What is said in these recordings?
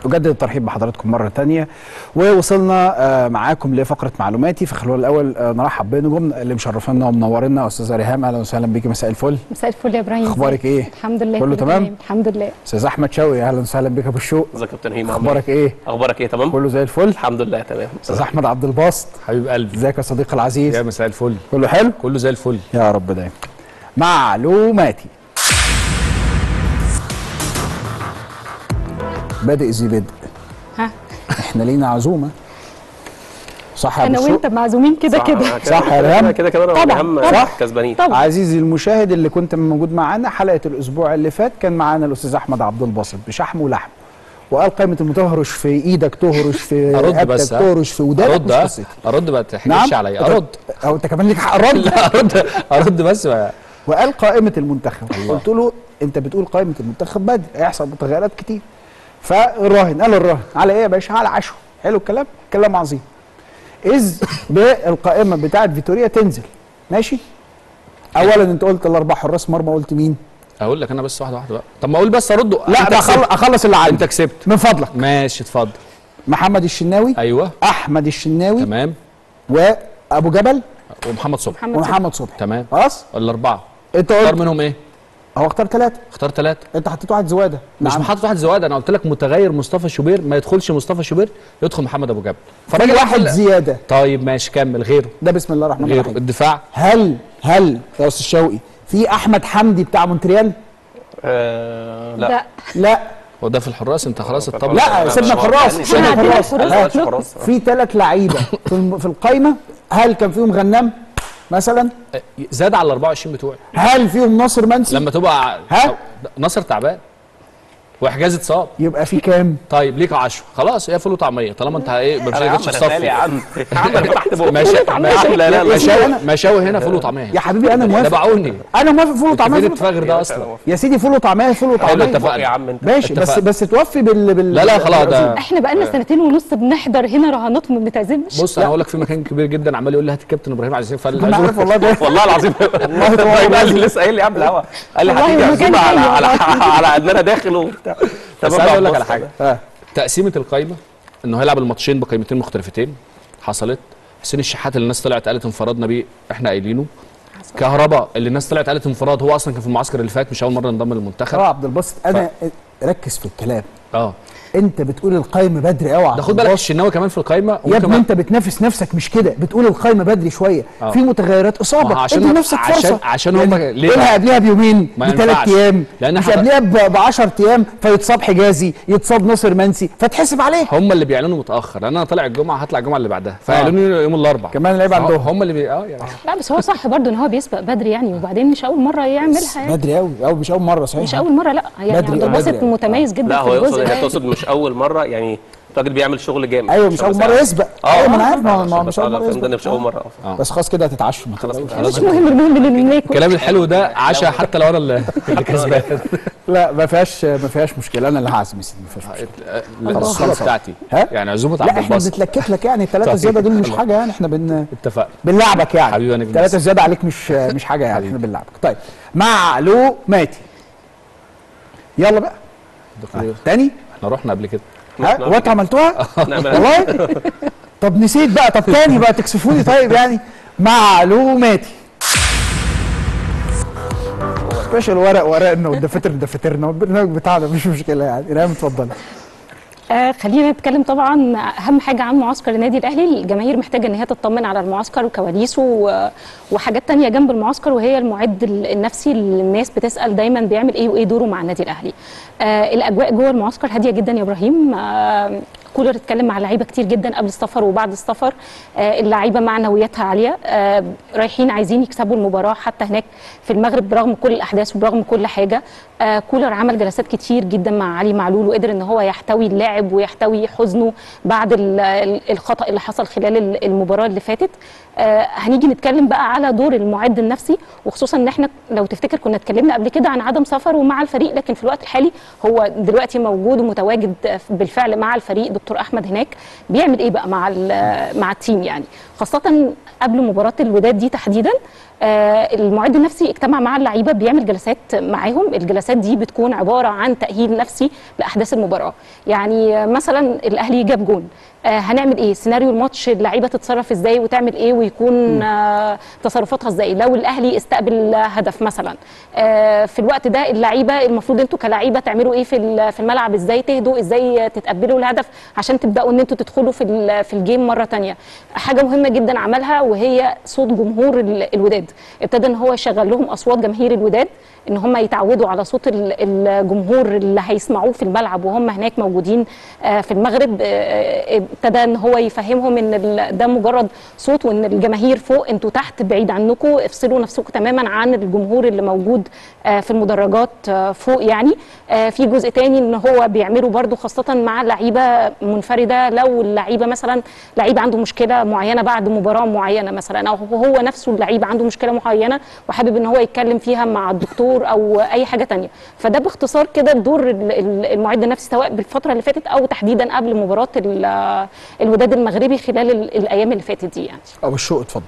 أجدد الترحيب بحضراتكم مرة تانية ووصلنا آه، معاكم لفقرة معلوماتي في خلال الأول آه، نرحب بنجومنا اللي مشرفينا ومنورنا أستاذة ريهام أهلا وسهلا بيكي مساء الفل مساء الفل يا ابراهيم أخبارك إيه؟ الحمد لله كله تمام؟ الحمد لله أستاذ أحمد شوقي أهلا وسهلا بك أبو الشوق ازيك يا كابتن هيما أخبارك إيه؟ اخبارك ايه تمام كله زي الفل الحمد لله تمام أستاذ أحمد عبد الباسط حبيب قلبي ازيك يا صديقي العزيز يا مساء الفل كله حلو؟ كله زي الفل يا رب دايما معلوماتي بادئ ذي بدء ها احنا لينا عزومه صح يا انا أبو وانت الشوق؟ معزومين كده صح، كده صح يا ريهام؟ كده كده انا طبعاً، اهم طبعاً. كسبانين طبعا عزيزي المشاهد اللي كنت موجود معانا حلقه الاسبوع اللي فات كان معانا الاستاذ احمد عبد الباسط بشحم ولحم وقال قائمه المتهرش في ايدك تهرش في ارد رقبتك بس ها؟ تهرش في ودانك ارد مش ها؟ قصتي ارد ما تحكيش عليا ارد او انت كمان ليك حق رد ارد ارد بس ما. وقال قائمه المنتخب قلت له انت بتقول قائمه المنتخب بدري هيحصل متغيرات كتير فالراهن قال الراهن على ايه يا باشا على عشو حلو الكلام كلام عظيم اذ بالقائمه بتاعت فيتوريا تنزل ماشي اولا انت قلت الاربع حراس مرمى قلت مين اقول لك انا بس واحده واحده بقى طب ما اقول بس ارد لا أنت ده كسبت. أخل- اخلص اللي عندي انت كسبت من فضلك ماشي اتفضل محمد الشناوي ايوه احمد الشناوي تمام وابو جبل ومحمد صبحي محمد صبحي. ومحمد صبحي تمام خلاص الاربعه انت اختار قلت منهم ايه هو اختار ثلاثه اختار ثلاثه انت حطيت واحد زواده مش نعم. محطط واحد زواد انا قلت لك متغير مصطفى شوبير ما يدخلش مصطفى شوبير يدخل محمد ابو جبل في واحد قال- زياده طيب ماشي كمل غيره ده بسم الله الرحمن غيره الرحيم الدفاع هل هل يا استاذ شوقي في احمد حمدي بتاع مونتريال آه لا لا لا هو ده في الحراس انت خلاص الطبل لا سيبنا الحراس يعني سيبنا إحنا الحراس عندنا ها؟ الحراس. خلاص في ثلاث لعيبه في الم- في القايمه هل كان فيهم غنام مثلا زاد على ال 24 بتوعي هل فيهم ناصر منسي لما تبقى ها؟ ناصر تعبان وحجاز اتصاب يبقى في كام طيب ليك 10 خلاص هي فول وطعميه طالما انت ايه ما انا يا عم بتقدرش انا غالي يا تصفي عم يا عم انا فتحت بقى ماشي ماشي لا لا لا مشاوي مشاوي هنا فول وطعميه يا حبيبي انا ده موافق بعوني انا موافق فول وطعميه فين فول اتفاق غير ده اصلا يا سيدي فول وطعميه فول حلو وطعميه اتفقنا. يا عم انت ماشي بس اتفقنا. بس توفي بال, بال لا لا خلاص ده احنا بقالنا سنتين ونص بنحضر هنا رهانات وما بنتعزمش بص انا هقول لك في مكان كبير جدا عمال يقول لي هات الكابتن ابراهيم عزيز فقال انا عارف والله ده والله العظيم والله ابراهيم قال لي العظيم. لسه قايل لي قبل الهوا قال لي والله هتيجي المكان عزومه على حلو على على ان انا داخل وبتاع بس طب انا اقول لك بص على حاجه ها تقسيمه القايمه انه هيلعب الماتشين بقيمتين مختلفتين حصلت حسين الشحات اللي الناس طلعت قالت انفرادنا بيه احنا قايلينه كهربا اللي الناس طلعت قالت انفراد هو اصلا كان في المعسكر اللي فات مش اول مره انضم للمنتخب اه عبد الباسط انا ركز في الكلام اه انت بتقول القايمه بدري قوي ده خد بالك الشناوي كمان في القايمه يا وممكن ابني ما- انت بتنافس نفسك مش كده بتقول القايمه بدري شويه آه. في متغيرات ما اصابه هو عشان- ادي نفسك عشان- فرصه عشان هم- ليه قولها بقى؟ قبلها بيومين ما بثلاث ينفعش. ايام لأن مش حضر- قبلها ب 10 ايام فيتصاب حجازي يتصاب ناصر منسي فتحسب عليه هم اللي بيعلنوا متاخر لان انا طالع الجمعه هطلع الجمعه اللي بعدها فاعلنوا لي يوم الاربعاء كمان اللعيبة فهو- عندهم. هم اللي بي... اه يعني لا بس هو صح برضو ان هو بيسبق بدري يعني وبعدين مش اول مره يعملها يعني بدري قوي قوي مش اول مره صحيح مش اول مره لا يعني بدري عبد أوي، الباسط بدري أوي. متميز جدا لا في هو يقصد الجزء هي ده تقصد مش اول مره يعني الراجل بيعمل شغل جامد ايوه مش عشان اول بس مره يعني- يسبق اه ايوه ما انا عارف ما ما- عشان مش بس اول على مره فهمت ان يسبق مش اول مره آه. بس خلاص كده هتتعشوا ما تقلقوش. مش مهم المهم ان ناكل الكلام الحلو ده عشاء حتى لو انا اللي اللي كسبان لا ما فيهاش ما فيهاش مشكله انا اللي هعزم يا سيدي ما فيهاش مشكله العزومه خلاص. بتاعتي ها؟ يعني عزومه لا عبد احنا الباسط بنتلكك لك يعني الثلاثه طيب. الزياده دول مش حاجه يعني احنا بن اتفقنا بنلعبك يعني حبيبي أنا جبت ثلاثة بس. زيادة عليك مش مش حاجة يعني احنا بنلعبك طيب معلوماتي يلا بقى تاني احنا رحنا قبل كده ها هو انتوا عملتوها نعم. والله طب نسيت بقى طب تاني بقى تكسفوني طيب يعني معلوماتي سبيشال ورق ورقنا والدفاتر دفاترنا والبرنامج بتاعنا مش مشكلة يعني ريم اتفضل آه خلينا نتكلم طبعا اهم حاجه عن معسكر النادي الاهلي الجماهير محتاجه ان هي تطمن على المعسكر وكواليسه و- وحاجات تانية جنب المعسكر وهي المعد ال- النفسي اللي الناس بتسال دايما بيعمل ايه وايه دوره مع النادي الاهلي آه الاجواء جوه المعسكر هاديه جدا يا ابراهيم آه كولر اتكلم مع لعيبه كتير جدا قبل السفر وبعد السفر آه اللعيبه معنوياتها عاليه آه رايحين عايزين يكسبوا المباراه حتى هناك في المغرب برغم كل الاحداث وبرغم كل حاجه آه كولر عمل جلسات كتير جدا مع علي معلول وقدر ان هو يحتوي اللاعب ويحتوي حزنه بعد ال- ال- الخطا اللي حصل خلال ال- المباراه اللي فاتت آه هنيجي نتكلم بقى على دور المعد النفسي وخصوصا ان احنا لو تفتكر كنا اتكلمنا قبل كده عن عدم سفره مع الفريق لكن في الوقت الحالي هو دلوقتي موجود ومتواجد بالفعل مع الفريق دكتور احمد هناك بيعمل ايه بقى مع ال- مع التيم يعني خاصه قبل مباراه الوداد دي تحديدا آه، المعد النفسي اجتمع مع اللعيبه بيعمل جلسات معاهم الجلسات دي بتكون عباره عن تاهيل نفسي لاحداث المباراه يعني آه، مثلا الاهلي جاب جون آه، هنعمل ايه سيناريو الماتش اللعيبه تتصرف ازاي وتعمل ايه ويكون آه، تصرفاتها ازاي لو الاهلي استقبل هدف مثلا آه، في الوقت ده اللعيبه المفروض انتوا كلعيبه تعملوا ايه في ال- في الملعب ازاي تهدوا ازاي تتقبلوا الهدف عشان تبداوا ان انتوا تدخلوا في ال- في الجيم مره تانية حاجه مهمه جدا عملها وهي صوت جمهور ال- الوداد ابتدى ان هو يشغل لهم اصوات جماهير الوداد ان هم يتعودوا على صوت ال- الجمهور اللي هيسمعوه في الملعب وهم هناك موجودين آه، في المغرب آه، ابتدى ان هو يفهمهم ان ال- ده مجرد صوت وان الجماهير فوق انتوا تحت بعيد عنكم افصلوا نفسكم تماما عن الجمهور اللي موجود آه، في المدرجات آه، فوق يعني آه، في جزء تاني ان هو بيعمله برضو خاصه مع لعيبه منفرده لو اللعيبه مثلا لعيب عنده مشكله معينه بعد مباراه معينه مثلا او هو نفسه اللعيب عنده مشكله معينه وحابب ان هو يتكلم فيها مع الدكتور او اي حاجه تانية فده باختصار كده دور ال- ال- المعد النفسي سواء بالفتره اللي فاتت او تحديدا قبل مباراه ال- الوداد المغربي خلال ال- الايام اللي فاتت دي يعني ابو الشوق اتفضل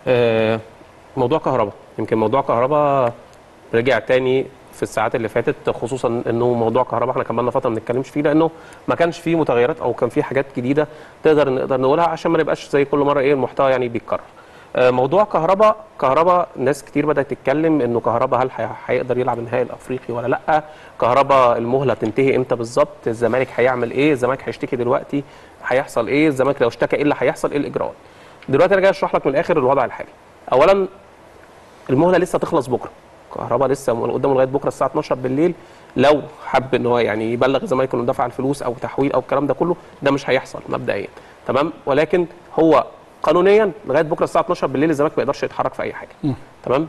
آه، موضوع كهرباء يمكن موضوع كهرباء رجع تاني في الساعات اللي فاتت خصوصا انه موضوع كهرباء احنا كمان فتره ما بنتكلمش فيه لانه ما كانش فيه متغيرات او كان فيه حاجات جديده تقدر نقدر نقولها عشان ما نبقاش زي كل مره ايه المحتوى يعني بيتكرر. آه، موضوع كهرباء كهرباء ناس كتير بدات تتكلم انه كهرباء هل هي- هيقدر يلعب النهائي الافريقي ولا لا؟ كهرباء المهله تنتهي امتى بالظبط؟ الزمالك هيعمل ايه؟ الزمالك هيشتكي دلوقتي هيحصل ايه؟ الزمالك لو اشتكى ايه اللي هيحصل؟ ايه الاجراءات؟ دلوقتي انا جاي اشرح لك من الاخر الوضع الحالي. اولا المهله لسه تخلص بكره كهرباء لسه قدامه لغايه بكره الساعه 12 بالليل لو حب ان هو يعني يبلغ الزمالك انه دفع الفلوس او تحويل او الكلام ده كله ده مش هيحصل مبدئيا تمام ولكن هو قانونيا لغايه بكره الساعه 12 بالليل الزمالك ما يقدرش يتحرك في اي حاجه تمام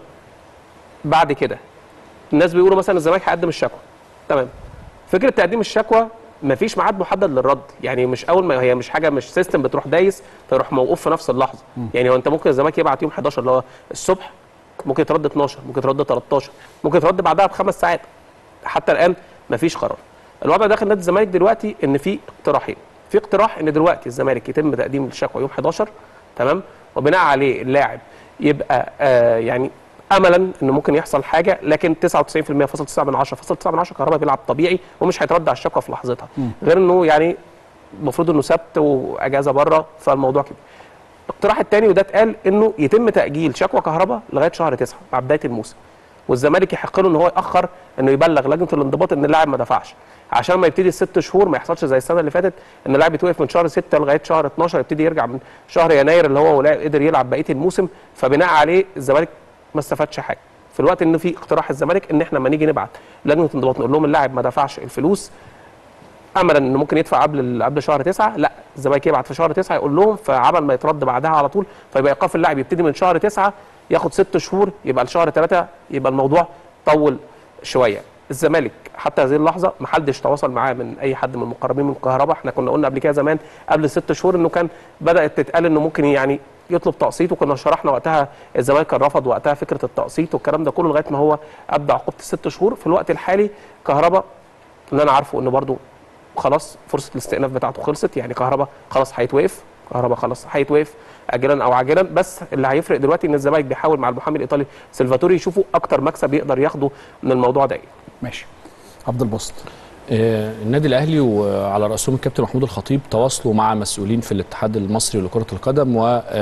بعد كده الناس بيقولوا مثلا الزمالك هيقدم الشكوى تمام فكره تقديم الشكوى مفيش ميعاد محدد للرد يعني مش اول ما هي مش حاجه مش سيستم بتروح دايس فيروح موقوف في نفس اللحظه يعني هو انت ممكن الزمالك يبعت يوم 11 اللي هو الصبح ممكن يترد 12 ممكن يترد 13 ممكن يترد بعدها بخمس ساعات حتى الان مفيش قرار الوضع داخل نادي الزمالك دلوقتي ان في اقتراحين في اقتراح ان دلوقتي الزمالك يتم تقديم الشكوى يوم 11 تمام وبناء عليه اللاعب يبقى آه يعني املا انه ممكن يحصل حاجه لكن 99% فاصل 9 من 10 فاصل 9 من 10 كهرباء بيلعب طبيعي ومش هيترد على الشكوى في لحظتها غير انه يعني المفروض انه سبت واجازه بره فالموضوع كده الاقتراح الثاني وده اتقال انه يتم تاجيل شكوى كهرباء لغايه شهر 9 مع بدايه الموسم والزمالك يحق له ان هو ياخر انه يبلغ لجنه الانضباط ان اللاعب ما دفعش عشان ما يبتدي الست شهور ما يحصلش زي السنه اللي فاتت ان اللاعب يتوقف من شهر 6 لغايه شهر 12 يبتدي يرجع من شهر يناير اللي هو ولا- قدر يلعب بقيه الموسم فبناء عليه الزمالك ما استفادش حاجه في الوقت ان في اقتراح الزمالك ان احنا لما نيجي نبعت لجنه الانضباط نقول لهم اللاعب ما دفعش الفلوس املا انه ممكن يدفع قبل قبل شهر 9 لا الزمالك يبعت في شهر 9 يقول لهم فعمل ما يترد بعدها على طول فيبقى ايقاف اللاعب يبتدي من شهر 9 ياخد ست شهور يبقى لشهر 3 يبقى الموضوع طول شويه الزمالك حتى هذه اللحظه ما حدش تواصل معاه من اي حد من المقربين من الكهرباء احنا كنا قلنا قبل كده زمان قبل ست شهور انه كان بدات تتقال انه ممكن يعني يطلب تقسيط وكنا شرحنا وقتها الزمالك كان رفض وقتها فكره التقسيط والكلام ده كله لغايه ما هو ابدى عقوبه الست شهور في الوقت الحالي كهرباء اللي انا عارفه انه برضو خلاص فرصه الاستئناف بتاعته خلصت يعني كهرباء خلاص هيتوقف كهرباء خلاص هيتوقف اجلا او عاجلا بس اللي هيفرق دلوقتي ان الزمالك بيحاول مع المحامي الايطالي سيلفاتوري يشوفوا اكتر مكسب يقدر ياخده من الموضوع ده ايه ماشي عبد الباسط آه، النادي الاهلي وعلى راسهم الكابتن محمود الخطيب تواصلوا مع مسؤولين في الاتحاد المصري لكره القدم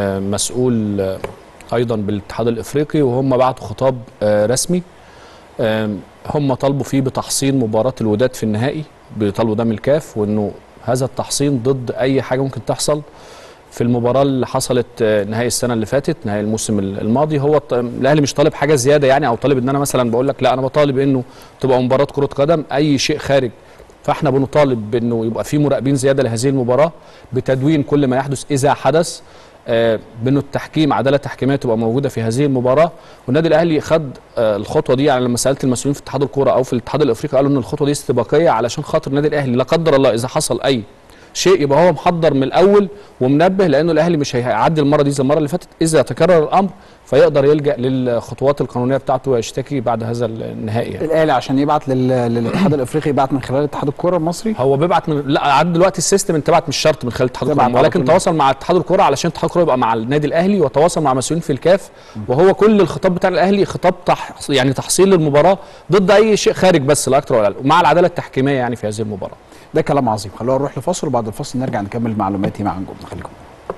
ومسؤول آه، ايضا بالاتحاد الافريقي وهم بعتوا خطاب آه، رسمي آم، هم طالبوا فيه بتحصين مباراه الوداد في النهائي بيطالبوا ده من الكاف وانه هذا التحصين ضد اي حاجه ممكن تحصل في المباراه اللي حصلت آه، نهائي السنه اللي فاتت نهائي الموسم الماضي هو الط- الاهلي مش طالب حاجه زياده يعني او طالب ان انا مثلا بقول لك لا انا بطالب انه تبقى مباراه كره قدم اي شيء خارج فاحنا بنطالب بانه يبقى في مراقبين زياده لهذه المباراه بتدوين كل ما يحدث اذا حدث آه، بانه التحكيم عداله تحكيميه تبقى موجوده في هذه المباراه والنادي الاهلي خد آه، الخطوه دي يعني لما سالت المسؤولين في اتحاد الكوره او في الاتحاد الافريقي قالوا ان الخطوه دي استباقيه علشان خاطر النادي الاهلي لا قدر الله اذا حصل اي شيء يبقى هو محضر من الاول ومنبه لانه الاهلي مش هيعدي المره دي زي المره اللي فاتت اذا تكرر الامر فيقدر يلجا للخطوات القانونيه بتاعته ويشتكي بعد هذا النهائي يعني. الاهلي عشان يبعت لل... للاتحاد الافريقي يبعت من خلال اتحاد الكره المصري هو بيبعت من لا عاد دلوقتي السيستم انت بعت مش شرط من خلال اتحاد تبعت الكوره على ولكن طول. تواصل مع اتحاد الكوره علشان اتحاد الكوره يبقى مع النادي الاهلي وتواصل مع مسؤولين في الكاف وهو كل الخطاب بتاع الاهلي خطاب تح يعني تحصيل للمباراه ضد اي شيء خارج بس لا اكتر ولا اقل ومع العداله التحكيميه يعني في هذه المباراه ده كلام عظيم خلونا نروح لفاصل وبعد الفاصل نرجع نكمل معلوماتي مع نجوم خليكم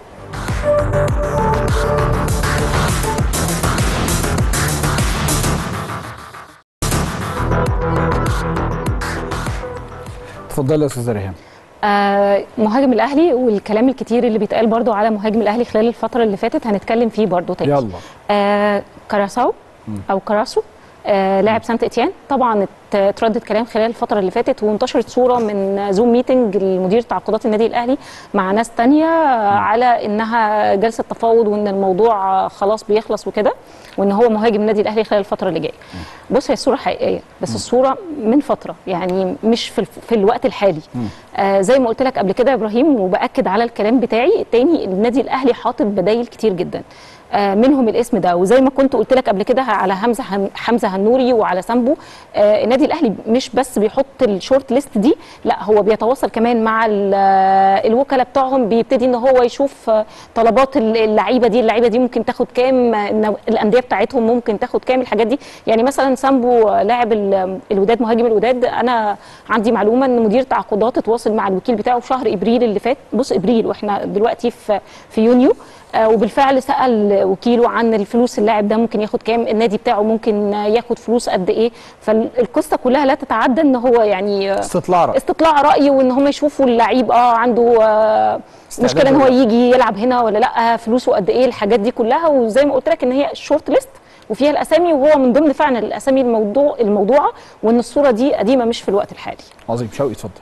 اتفضلي يا استاذه ريهام آه مهاجم الاهلي والكلام الكتير اللي بيتقال برضو على مهاجم الاهلي خلال الفتره اللي فاتت هنتكلم فيه برضو تاني يلا آه كراساو او كراسو آه لاعب سانت اتيان طبعا ات- اتردد كلام خلال الفتره اللي فاتت وانتشرت صوره من زوم ميتنج لمدير تعاقدات النادي الاهلي مع ناس تانية آه، على انها جلسه تفاوض وان الموضوع آه، خلاص بيخلص وكده وان هو مهاجم النادي الاهلي خلال الفتره اللي جايه بص هي الصوره حقيقيه بس الصوره من فتره يعني مش في, الف- في الوقت الحالي آه زي ما قلت لك قبل كده يا ابراهيم وباكد على الكلام بتاعي تاني النادي الاهلي حاطط بدايل كتير جدا آه منهم الاسم ده وزي ما كنت قلت لك قبل كده على حمزه هن- حمزه هنوري وعلى سامبو آه النادي الاهلي مش بس بيحط الشورت ليست دي لا هو بيتواصل كمان مع ال- آه، الوكلاء بتاعهم بيبتدي ان هو يشوف آه، طلبات ال- اللعيبه دي اللعيبه دي ممكن تاخد كام آه، النو- الانديه بتاعتهم ممكن تاخد كام الحاجات دي يعني مثلا سامبو آه، لاعب ال- الوداد مهاجم الوداد انا عندي معلومه ان مدير تعاقدات اتواصل مع الوكيل بتاعه في شهر ابريل اللي فات بص ابريل واحنا دلوقتي في في يونيو آه، وبالفعل سال وكيله عن الفلوس اللاعب ده ممكن ياخد كام النادي بتاعه ممكن آه، ياخد فلوس قد ايه فالقصه كلها لا تتعدى ان هو يعني آه، استطلاع رأي استطلاع راي وان هم يشوفوا اللعيب اه عنده آه استعداد مشكله ان هو ولا لا. يجي يلعب هنا ولا لا فلوسه قد ايه الحاجات دي كلها وزي ما قلت لك ان هي شورت ليست وفيها الاسامي وهو من ضمن فعلا الاسامي الموضوع الموضوعه وان الصوره دي قديمه مش في الوقت الحالي عظيم شوقي اتفضل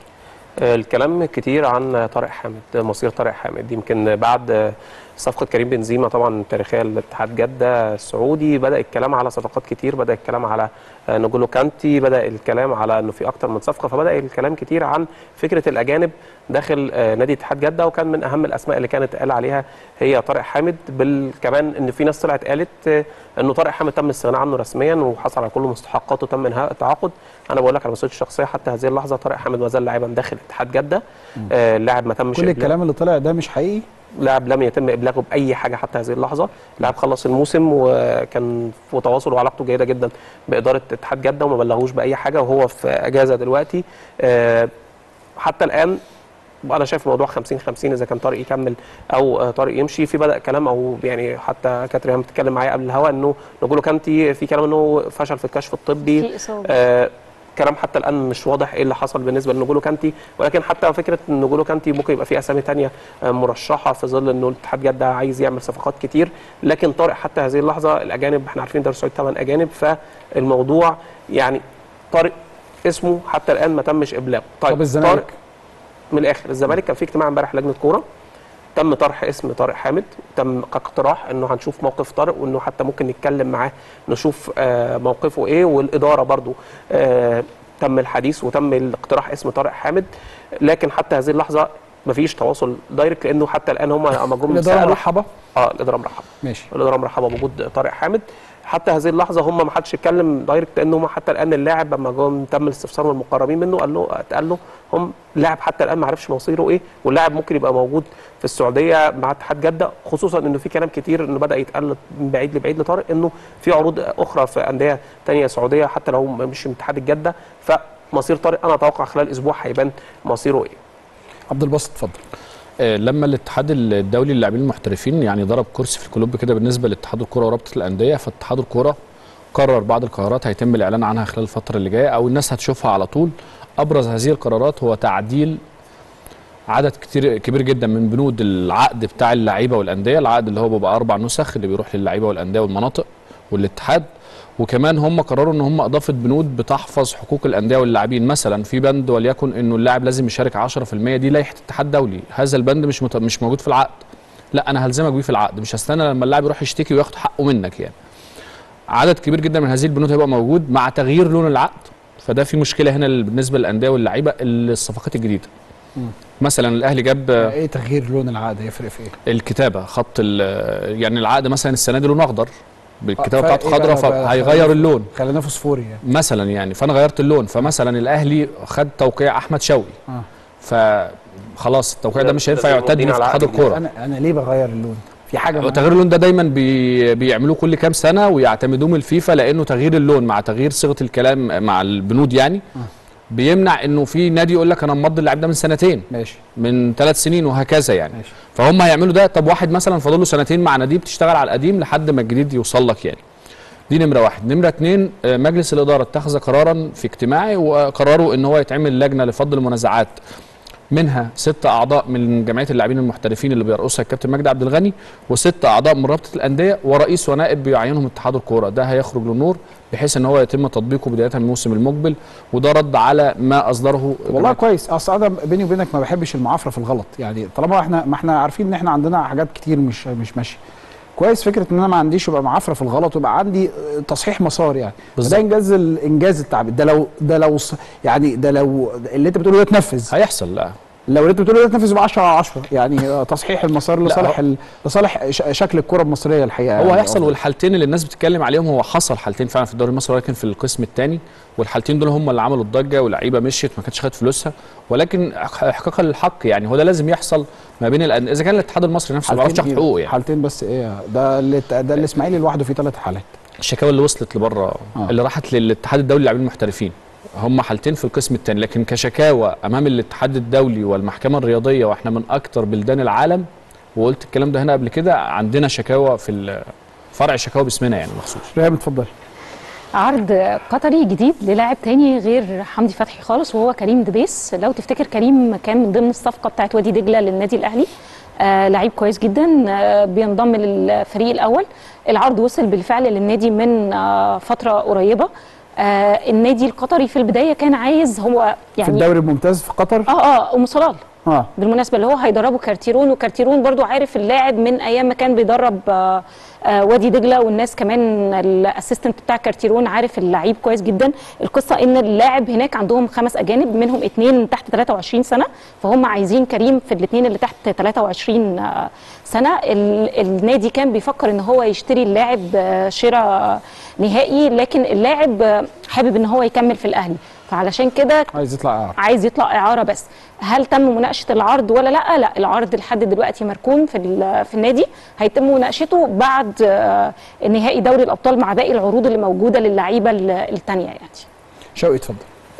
الكلام كتير عن طارق حامد مصير طارق حامد يمكن بعد صفقة كريم بنزيما طبعا تاريخية لاتحاد جدة السعودي بدأ الكلام على صفقات كتير بدأ الكلام على نجولو كانتي بدأ الكلام على انه في اكتر من صفقة فبدأ الكلام كتير عن فكرة الاجانب داخل آه، نادي اتحاد جدة وكان من اهم الاسماء اللي كانت قال عليها هي طارق حامد بل كمان ان في ناس طلعت قالت آه، انه طارق حامد تم الاستغناء عنه رسميا وحصل على كل مستحقاته تم انهاء التعاقد انا بقول لك على مسؤوليتي الشخصيه حتى هذه اللحظه طارق حامد ما زال لاعبا داخل اتحاد جده آه اللاعب ما تمش كل إبلاغ- الكلام اللي طلع ده مش حقيقي لاعب لم يتم ابلاغه باي حاجه حتى هذه اللحظه اللاعب خلص الموسم وكان في تواصل وعلاقته جيده جدا باداره اتحاد جده وما بلغوش باي حاجه وهو في اجازه دلوقتي آه، حتى الان انا شايف الموضوع 50 50 اذا كان طارق يكمل او آه، طارق يمشي في بدا كلام او يعني حتى كانت ريهام بتتكلم معايا قبل الهوا انه نقوله كانتي في كلام انه فشل في الكشف الطبي في إصابة. آه كلام حتى الان مش واضح ايه اللي حصل بالنسبه لنجولو كانتي ولكن حتى فكره ان نجولو كانتي ممكن يبقى في اسامي تانية آه، مرشحه في ظل انه الاتحاد جده عايز يعمل صفقات كتير لكن طارق حتى هذه اللحظه الاجانب احنا عارفين دوري السعودي ثمان اجانب فالموضوع يعني طارق اسمه حتى الان ما تمش ابلاغه طيب طب الزمالك طارق من الاخر الزمالك كان في اجتماع امبارح لجنه كوره تم طرح اسم طارق حامد تم كاقتراح انه هنشوف موقف طارق وانه حتى ممكن نتكلم معاه نشوف آه، موقفه ايه والاداره برضو آه، تم الحديث وتم الاقتراح اسم طارق حامد لكن حتى هذه اللحظه مفيش تواصل دايركت لانه حتى الان هم اما جم الاداره سالوا مرحبه اه الاداره مرحبه ماشي الاداره مرحبه بوجود طارق حامد حتى هذه اللحظه هم ما حدش اتكلم دايركت لان هم حتى الان اللاعب لما جم تم الاستفسار من المقربين منه قال له اتقال له هم لاعب حتى الان ما عرفش مصيره ايه واللاعب ممكن يبقى موجود في السعوديه مع اتحاد جده خصوصا انه في كلام كتير انه بدا يتقال من بعيد لبعيد لطارق انه في عروض اخرى في انديه تانية سعوديه حتى لو مش من اتحاد الجده فمصير طارق انا اتوقع خلال اسبوع هيبان مصيره ايه عبد الباسط اتفضل آه، لما الاتحاد الدولي للاعبين المحترفين يعني ضرب كرسي في الكلوب كده بالنسبه لاتحاد الكره ورابطه الانديه فاتحاد الكره قرر بعض القرارات هيتم الاعلان عنها خلال الفتره اللي جايه او الناس هتشوفها على طول ابرز هذه القرارات هو تعديل عدد كتير كبير جدا من بنود العقد بتاع اللعيبه والانديه العقد اللي هو بيبقى اربع نسخ اللي بيروح للعيبه والانديه والمناطق والاتحاد وكمان هم قرروا ان هم اضافه بنود بتحفظ حقوق الانديه واللاعبين مثلا في بند وليكن انه اللاعب لازم يشارك 10% دي لائحه اتحاد دولي هذا البند مش مت... مش موجود في العقد لا انا هلزمك بيه في العقد مش هستنى لما اللاعب يروح يشتكي وياخد حقه منك يعني عدد كبير جدا من هذه البنود هيبقى موجود مع تغيير لون العقد فده في مشكله هنا بالنسبه للانديه واللعيبه الصفقات الجديده مثلا الاهلي جاب ايه تغيير لون العقد يفرق في ايه؟ الكتابه خط ال- يعني العقد مثلا السنه دي لونه اخضر بالكتابه فرق بتاعته إيه خضراء بقى- بقى- فهيغير اللون خليناه فوسفوري يعني مثلا يعني فانا غيرت اللون فمثلا الاهلي خد توقيع احمد شوقي اه فخلاص التوقيع ده مش هينفع لازم يعتد يمضينا في على اتحاد عقد الكوره انا انا ليه بغير اللون؟ في حاجه معينة؟ تغيير اللون ده دايما بي بيعملوه كل كام سنه ويعتمدوه من الفيفا لانه تغيير اللون مع تغيير صيغه الكلام مع البنود يعني بيمنع انه في نادي يقول لك انا مضي اللاعب ده من سنتين ماشي من ثلاث سنين وهكذا يعني ماشي فهم هيعملوا ده طب واحد مثلا فاضل له سنتين مع نادي بتشتغل على القديم لحد ما الجديد يوصل لك يعني دي نمره واحد نمره اتنين آه، مجلس الاداره اتخذ قرارا في اجتماعي وقرروا ان هو يتعمل لجنه لفض المنازعات منها ست اعضاء من جمعيه اللاعبين المحترفين اللي بيرأسها الكابتن مجدي عبد الغني وست اعضاء من رابطه الانديه ورئيس ونائب بيعينهم اتحاد الكوره ده هيخرج للنور بحيث ان هو يتم تطبيقه بدايه من الموسم المقبل وده رد على ما اصدره والله كويس اصل انا بيني وبينك ما بحبش المعافره في الغلط يعني طالما احنا ما احنا عارفين ان احنا عندنا حاجات كتير مش مش ماشيه كويس فكره ان انا ما عنديش يبقى معافره في الغلط ويبقى عندي آه، تصحيح مسار يعني بالظبط. ده انجاز الانجاز التعبير ده لو ده لو ص- يعني ده لو اللي انت بتقوله ده اتنفذ هيحصل لا لو اللي انت بتقوله ده اتنفذ يبقى 10 على 10 يعني آه، تصحيح المسار لصالح هو- ال- لصالح ش- شكل الكره المصريه الحقيقه هو يعني هيحصل أفضل. والحالتين اللي الناس بتتكلم عليهم هو حصل حالتين فعلا في الدوري المصري ولكن في القسم الثاني والحالتين دول هم اللي عملوا الضجه واللعيبه مشيت ما كانتش خدت فلوسها ولكن احقاقا للحق يعني هو ده لازم يحصل ما بين الأن... اذا كان الاتحاد المصري نفسه ما بيعرفش حالتين ياخد حقوقه يعني حالتين بس ايه ده اللي ده الاسماعيلي لوحده فيه ثلاث حالات الشكاوى اللي وصلت لبره آه. اللي راحت للاتحاد الدولي للاعبين المحترفين هم حالتين في القسم الثاني لكن كشكاوى امام الاتحاد الدولي والمحكمه الرياضيه واحنا من اكثر بلدان العالم وقلت الكلام ده هنا قبل كده عندنا شكاوى في ال- فرع شكاوى باسمنا يعني مخصوص ريهام اتفضل عرض قطري جديد للاعب تاني غير حمدي فتحي خالص وهو كريم دبيس لو تفتكر كريم كان من ضمن الصفقه بتاعت وادي دجله للنادي الاهلي آه لعيب كويس جدا آه بينضم للفريق الاول العرض وصل بالفعل للنادي من آه فتره قريبه آه النادي القطري في البدايه كان عايز هو في يعني الدوري الممتاز في قطر اه اه ام صلال اه بالمناسبه اللي هو هيدربه كارتيرون وكارتيرون برضو عارف اللاعب من ايام ما كان بيدرب آه آه وادي دجله والناس كمان الاسيستنت بتاع كارتيرون عارف اللعيب كويس جدا القصه ان اللاعب هناك عندهم خمس اجانب منهم اثنين تحت 23 سنه فهم عايزين كريم في الاثنين اللي تحت 23 آه سنه ال- النادي كان بيفكر ان هو يشتري اللاعب آه شراء نهائي لكن اللاعب آه حابب ان هو يكمل في الاهلي فعلشان كده عايز يطلع اعاره عايز يطلع اعاره بس هل تم مناقشه العرض ولا لا لا العرض لحد دلوقتي مركون في ال- في النادي هيتم مناقشته بعد آه، نهائي دوري الابطال مع باقي العروض اللي موجوده للعيبه ال- التانيه يعني شوقي اتفضل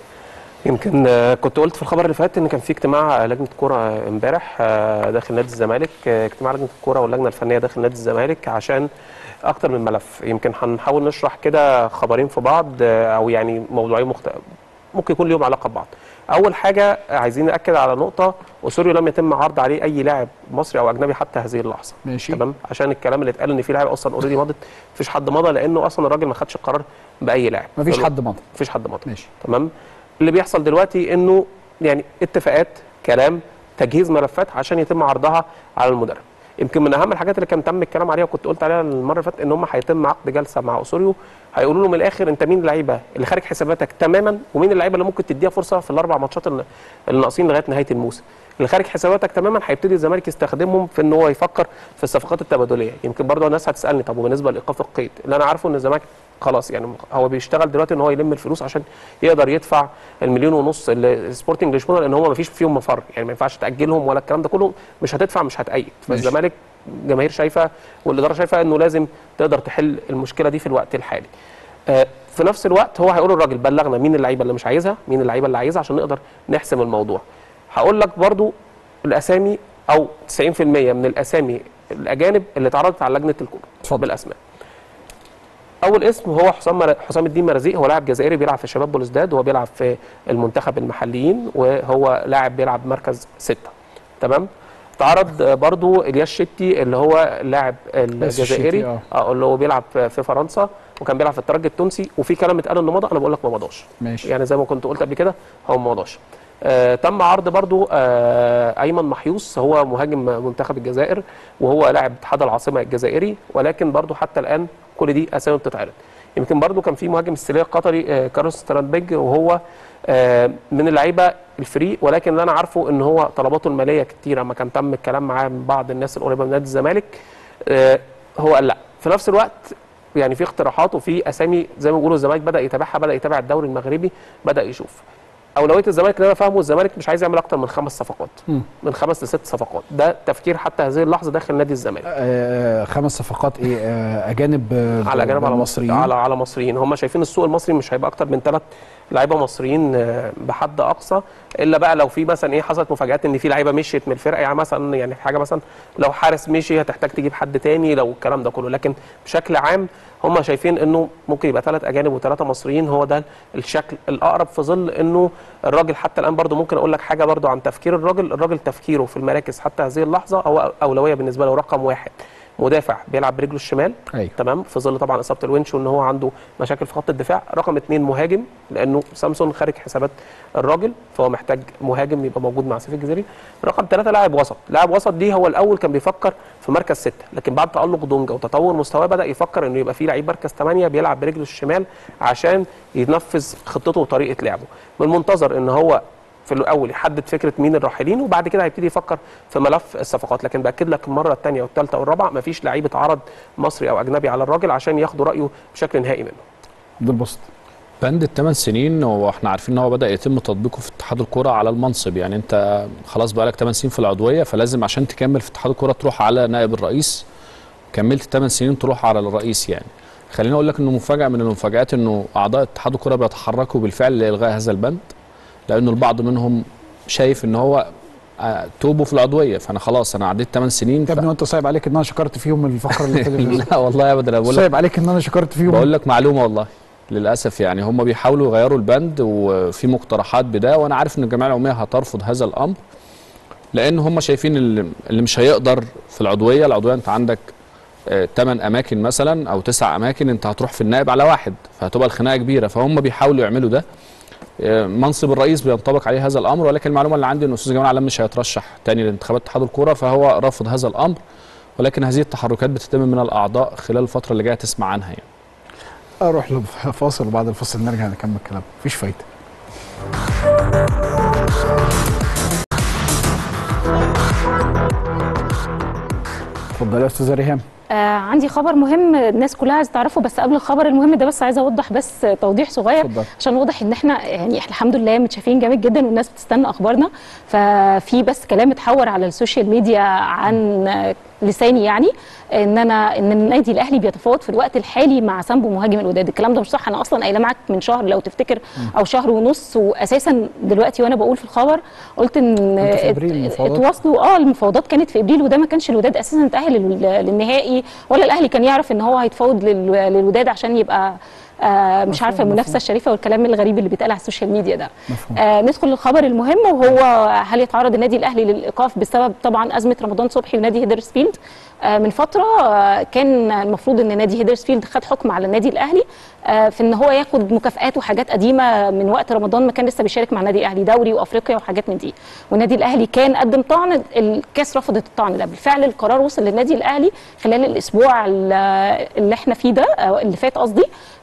يمكن آه، كنت قلت في الخبر اللي فات ان كان في اجتماع لجنه كوره امبارح آه، داخل نادي الزمالك آه، اجتماع لجنه الكوره واللجنه الفنيه داخل نادي الزمالك عشان اكتر من ملف يمكن هنحاول نشرح كده خبرين في بعض آه، او يعني موضوعين مخت... ممكن يكون ليهم علاقه ببعض اول حاجه عايزين ناكد على نقطه اسوريو لم يتم عرض عليه اي لاعب مصري او اجنبي حتى هذه اللحظه ماشي. تمام عشان الكلام اللي اتقال ان في لاعب اصلا اوريدي مضت مفيش حد مضى لانه اصلا الراجل ما خدش القرار باي لاعب مفيش حد مضى مفيش حد مضى ماشي تمام اللي بيحصل دلوقتي انه يعني اتفاقات كلام تجهيز ملفات عشان يتم عرضها على المدرب يمكن من اهم الحاجات اللي كان تم الكلام عليها وكنت قلت عليها المره اللي فاتت ان هم هيتم عقد جلسه مع اسوريو هيقولوا له من الاخر انت مين اللعيبه اللي خارج حساباتك تماما ومين اللعيبه اللي ممكن تديها فرصه في الاربع ماتشات اللي اللي ناقصين لغايه نهايه الموسم اللي خارج حساباتك تماما هيبتدي الزمالك يستخدمهم في ان هو يفكر في الصفقات التبادليه يمكن برضه الناس هتسالني طب وبالنسبه لايقاف القيد اللي انا عارفه ان الزمالك خلاص يعني هو بيشتغل دلوقتي ان هو يلم الفلوس عشان يقدر يدفع المليون ونص اللي سبورتنج لشبونه لان هم ما فيش فيهم مفر يعني ما ينفعش تاجلهم ولا الكلام ده كله مش هتدفع مش هتأيد ماشي. فالزمالك جماهير شايفه والاداره شايفه انه لازم تقدر تحل المشكله دي في الوقت الحالي آه، في نفس الوقت هو هيقول الراجل بلغنا مين اللعيبه اللي مش عايزها مين اللعيبه اللي عايزها عشان نقدر نحسم الموضوع هقول لك برضو الاسامي او 90% من الاسامي الاجانب اللي اتعرضت على لجنه الكوره اتفضل. بالاسماء اول اسم هو حسام مر... حسام الدين مرزيق هو لاعب جزائري بيلعب في شباب بولزداد وهو بيلعب في المنتخب المحليين وهو لاعب بيلعب مركز ستة تمام تعرض آه، برضو الياس شتي اللي هو اللاعب الجزائري الشتي، آه. اه اللي هو بيلعب في في فرنسا وكان بيلعب في الترجي التونسي وفي كلام اتقال انه مضى انا بقول لك ما مضاش ماشي يعني زي ما كنت قلت قبل كده هو ما مضاش آه تم عرض برضو آه ايمن محيوس هو مهاجم منتخب الجزائر وهو لاعب اتحاد العاصمه الجزائري ولكن برضو حتى الان كل دي اسامي بتتعرض يمكن برضو كان في مهاجم السيليه القطري آه، كارلوس سترانبيج وهو آه، من اللعيبه الفري ولكن اللي انا عارفه ان هو طلباته الماليه كتيره ما كان تم الكلام معاه من بعض الناس القريبه من نادي الزمالك آه، هو قال لا في نفس الوقت يعني في اقتراحات وفي اسامي زي ما بيقولوا الزمالك بدا يتابعها بدا يتابع الدوري المغربي بدا يشوف اولويه الزمالك اللي انا فاهمه الزمالك مش عايز يعمل اكتر من خمس صفقات مم. من خمس لست صفقات ده تفكير حتى هذه اللحظه داخل نادي الزمالك آه خمس صفقات ايه آه اجانب آه على جانب على مصريين مصريين على على مصريين هم شايفين السوق المصري مش هيبقى اكتر من ثلاث لعيبه مصريين آه، بحد اقصى الا بقى لو في مثلا ايه حصلت مفاجات ان في لعيبه مشيت من الفرقه يعني مثلا يعني حاجه مثلا لو حارس مشي هتحتاج تجيب حد تاني لو الكلام ده كله لكن بشكل عام هم شايفين انه ممكن يبقى ثلاث اجانب وثلاثه مصريين هو ده الشكل الاقرب في ظل انه الراجل حتى الان برضو ممكن اقول لك حاجه برضو عن تفكير الراجل الراجل تفكيره في المراكز حتى هذه اللحظه هو اولويه بالنسبه له رقم واحد مدافع بيلعب برجله الشمال ايوه تمام في ظل طبعا اصابه الونش وان هو عنده مشاكل في خط الدفاع رقم اثنين مهاجم لانه سامسون خارج حسابات الراجل فهو محتاج مهاجم يبقى موجود مع سيف الجزيري رقم ثلاثة لاعب وسط لاعب وسط دي هو الاول كان بيفكر في مركز ستة لكن بعد تالق دونجا وتطور مستواه بدا يفكر انه يبقى في لعيب مركز ثمانية بيلعب برجله الشمال عشان ينفذ خطته وطريقه لعبه من المنتظر ان هو في الاول يحدد فكره مين الراحلين وبعد كده هيبتدي يفكر في ملف الصفقات لكن باكد لك المره الثانيه والثالثه والرابعه مفيش لعيب اتعرض مصري او اجنبي على الراجل عشان ياخدوا رايه بشكل نهائي منه عبد الباسط بند الثمان سنين هو احنا عارفين ان هو بدا يتم تطبيقه في اتحاد الكوره على المنصب يعني انت خلاص بقالك 8 سنين في العضويه فلازم عشان تكمل في اتحاد الكوره تروح على نائب الرئيس كملت 8 سنين تروح على الرئيس يعني خليني اقول لك انه مفاجاه من المفاجات انه اعضاء اتحاد الكوره بيتحركوا بالفعل لالغاء هذا البند لانه البعض منهم شايف ان هو آه، توبه في العضويه فانا خلاص انا عديت 8 سنين يا ابني وانت صعب عليك ان انا شكرت فيهم الفقره اللي فاتت لا والله ابدا انا بقول لك صعب عليك ان انا شكرت فيهم بقول لك معلومه والله للاسف يعني هم بيحاولوا يغيروا البند وفي مقترحات بده وانا عارف ان الجمعيه العموميه هترفض هذا الامر لان هم شايفين اللي, اللي مش هيقدر في العضويه العضويه انت عندك 8 اماكن مثلا او 9 اماكن انت هتروح في النائب على واحد فهتبقى الخناقه كبيره فهم بيحاولوا يعملوا ده آه، منصب الرئيس بينطبق عليه هذا الامر ولكن المعلومه اللي عندي ان الاستاذ جمال علام مش هيترشح تاني لانتخابات اتحاد الكوره فهو رافض هذا الامر ولكن هذه التحركات بتتم من الاعضاء خلال الفتره اللي جايه تسمع عنها يعني اروح لفاصل وبعد الفاصل نرجع نكمل كلام مفيش فايده اتفضل يا استاذه ريهام آه عندي خبر مهم الناس كلها عايزه تعرفه بس قبل الخبر المهم ده بس عايزه اوضح بس توضيح صغير اتفضل. عشان واضح ان احنا يعني احنا الحمد لله متشافين جامد جدا والناس بتستنى اخبارنا ففي بس كلام اتحور على السوشيال ميديا عن آه، لساني يعني ان انا ان النادي الاهلي بيتفاوض في الوقت الحالي مع سامبو مهاجم الوداد الكلام ده مش صح انا اصلا قايله معاك من شهر لو تفتكر او شهر ونص واساسا دلوقتي وانا بقول في الخبر قلت ان كنت في إبريل ات- المفاوضات؟ اتواصلوا اه المفاوضات كانت في ابريل وده ما كانش الوداد اساسا تاهل لل- للنهائي ولا الاهلي كان يعرف ان هو هيتفاوض لل- للوداد عشان يبقى آه مش مفهوم، عارفه مفهوم. المنافسه الشريفه والكلام الغريب اللي بيتقال على السوشيال ميديا ده مفهوم. آه ندخل للخبر المهم وهو هل يتعرض النادي الاهلي للايقاف بسبب طبعا ازمه رمضان صبحي ونادي هيدرسفيلد آه من فتره آه كان المفروض ان نادي هيدرسفيلد خد حكم على النادي الاهلي آه في ان هو ياخد مكافآت وحاجات قديمه من وقت رمضان ما كان لسه بيشارك مع النادي الاهلي دوري وافريقيا وحاجات من دي والنادي الاهلي كان قدم طعن الكاس رفضت الطعن ده بالفعل القرار وصل للنادي الاهلي خلال الاسبوع ال- اللي احنا فيه ده آه، اللي فات قصدي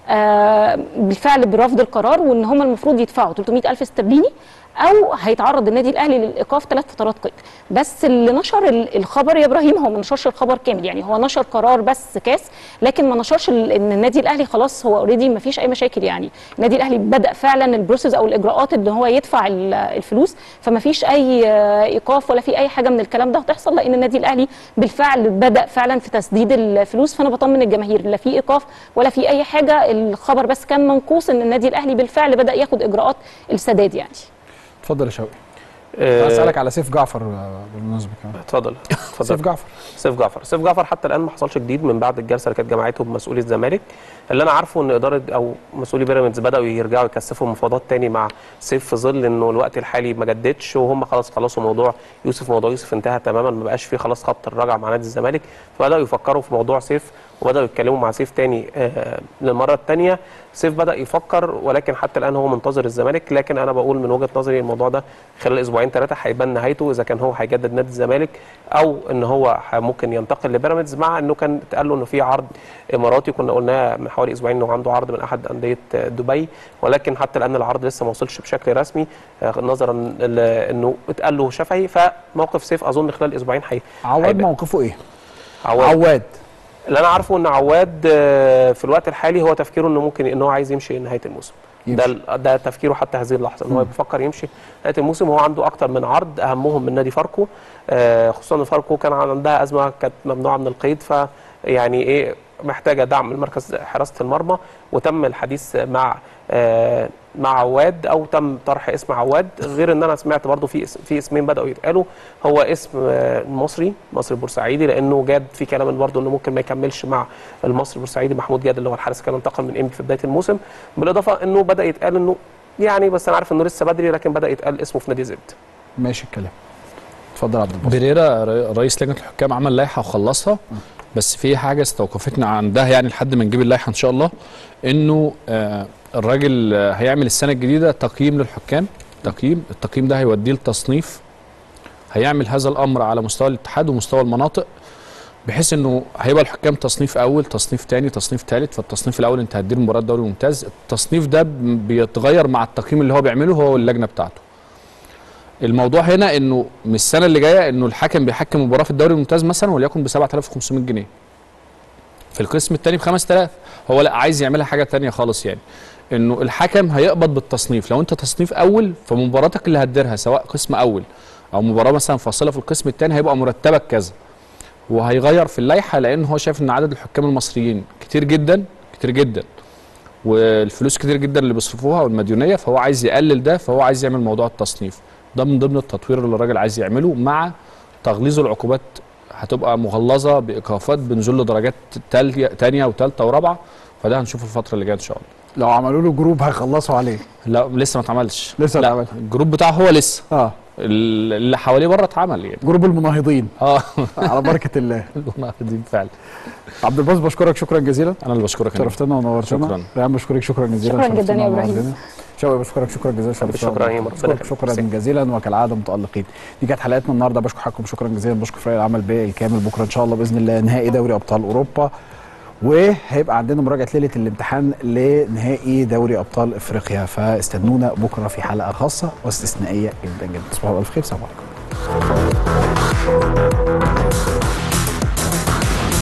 آه، بالفعل برفض القرار وان هم المفروض يدفعوا 300 الف استرليني او هيتعرض النادي الاهلي للايقاف ثلاث فترات قيد بس اللي نشر ال- الخبر يا ابراهيم هو ما نشرش الخبر كامل يعني هو نشر قرار بس كاس لكن ما نشرش ال- ان النادي الاهلي خلاص هو اوريدي ما فيش اي مشاكل يعني النادي الاهلي بدا فعلا البروسيس او الاجراءات ان هو يدفع ال- الفلوس فما فيش اي آه، ايقاف ولا في اي حاجه من الكلام ده هتحصل لان النادي الاهلي بالفعل بدا فعلا في تسديد الفلوس فانا بطمن الجماهير لا في ايقاف ولا في اي حاجه الخبر بس كان منقوص ان النادي الاهلي بالفعل بدا ياخد اجراءات السداد يعني اتفضل يا شوقي آه، اسالك على سيف جعفر آه، بالمناسبه كمان اتفضل اتفضل سيف جعفر سيف جعفر سيف جعفر حتى الان ما حصلش جديد من بعد الجلسه اللي كانت جمعته بمسؤولي الزمالك اللي انا عارفه ان اداره او مسؤولي بيراميدز بداوا يرجعوا يكثفوا مفاوضات تاني مع سيف في ظل انه الوقت الحالي ما جددش وهم خلاص خلصوا موضوع يوسف موضوع يوسف انتهى تماما ما بقاش فيه خلاص خط الرجعه مع نادي الزمالك فبداوا يفكروا في موضوع سيف وبداوا يتكلموا مع سيف تاني آه، للمره الثانيه سيف بدا يفكر ولكن حتى الان هو منتظر الزمالك لكن انا بقول من وجهه نظري الموضوع ده خلال اسبوعين ثلاثه هيبان نهايته اذا كان هو هيجدد نادي الزمالك او ان هو ح- ممكن ينتقل لبيراميدز مع انه كان اتقال له انه في عرض اماراتي كنا قلناه من حوالي اسبوعين انه عنده عرض من احد انديه دبي ولكن حتى الان العرض لسه ما وصلش بشكل رسمي آه، نظرا ل- انه اتقال له شفهي فموقف سيف اظن خلال اسبوعين هي عواد هيبان. موقفه ايه؟ عواد عواد اللي انا عارفه ان عواد آه، في الوقت الحالي هو تفكيره انه ممكن ان هو عايز يمشي نهايه الموسم ده يمشي. ال- ده تفكيره حتى هذه اللحظه ان هو بيفكر يمشي نهايه الموسم هو عنده اكتر من عرض اهمهم من نادي فاركو آه، خصوصا ان فاركو كان عندها ازمه كانت ممنوعه من القيد ف يعني ايه محتاجه دعم من مركز حراسه المرمى وتم الحديث مع آه، مع عواد او تم طرح اسم عواد غير ان انا سمعت برضو في اسم في اسمين بداوا يتقالوا هو اسم آه، المصري مصري البورسعيدي لانه جاد في كلام برضو انه ممكن ما يكملش مع المصري البورسعيدي محمود جاد اللي هو الحارس كان انتقل من انبي في بدايه الموسم بالاضافه انه بدا يتقال انه يعني بس انا عارف انه لسه بدري لكن بدا يتقال اسمه في نادي زد ماشي الكلام اتفضل يا عبد الباسط بريرا ر- رئيس لجنه الحكام عمل لائحه وخلصها بس في حاجه استوقفتنا عندها يعني لحد ما نجيب اللائحه ان شاء الله انه آه، الراجل آه، هيعمل السنه الجديده تقييم للحكام تقييم التقييم ده هيوديه لتصنيف هيعمل هذا الامر على مستوى الاتحاد ومستوى المناطق بحيث انه هيبقى الحكام تصنيف اول تصنيف تاني تصنيف تالت فالتصنيف الاول انت هتدير مباراه دوري ممتاز التصنيف ده ب- بيتغير مع التقييم اللي هو بيعمله هو واللجنه بتاعته الموضوع هنا انه من السنه اللي جايه انه الحكم بيحكم مباراه في الدوري الممتاز مثلا وليكن ب 7500 جنيه في القسم الثاني ب 5000 هو لا عايز يعملها حاجه تانية خالص يعني انه الحكم هيقبض بالتصنيف لو انت تصنيف اول فمباراتك اللي هتديرها سواء قسم اول او مباراه مثلا فاصله في القسم الثاني هيبقى مرتبك كذا وهيغير في اللائحه لان هو شايف ان عدد الحكام المصريين كتير جدا كتير جدا والفلوس كتير جدا اللي بيصرفوها والمديونيه فهو عايز يقلل ده فهو عايز يعمل موضوع التصنيف ده من ضمن التطوير اللي الراجل عايز يعمله مع تغليظ العقوبات هتبقى مغلظه بايقافات بنزول لدرجات تالية- تانية وثالثه ورابعه فده هنشوفه الفتره اللي جايه ان شاء الله لو عملوا له جروب هيخلصوا عليه لا لسه ما اتعملش لسه ما لا اتعملش. الجروب بتاعه هو لسه اه ال- اللي حواليه بره اتعمل يعني جروب المناهضين اه على بركه الله دي فعلا عبد الباسط بشكرك شكرا جزيلا انا اللي بشكرك يا نجم. شرفتنا ونورتنا شكراً. ريان بشكرك شكرا جزيلا شكراً جداً شرفتنا يا إبراهيم. ونورتنا. شوقي بشكرك شكرا جزيلا شرفتنا شكراً يا ونورتنا. مرسل. بشكرك شكرا جزيلا وكالعاده متالقين دي كانت حلقتنا النهارده بشكر حضراتكم شكرا جزيلا بشكر فريق العمل بالكامل بكره ان شاء الله باذن الله نهائي دوري ابطال اوروبا وهيبقى عندنا مراجعه ليله الامتحان لنهائي دوري ابطال افريقيا فاستنونا بكره في حلقه خاصه واستثنائيه جدا جدا تصبحوا على الف خير سلام عليكم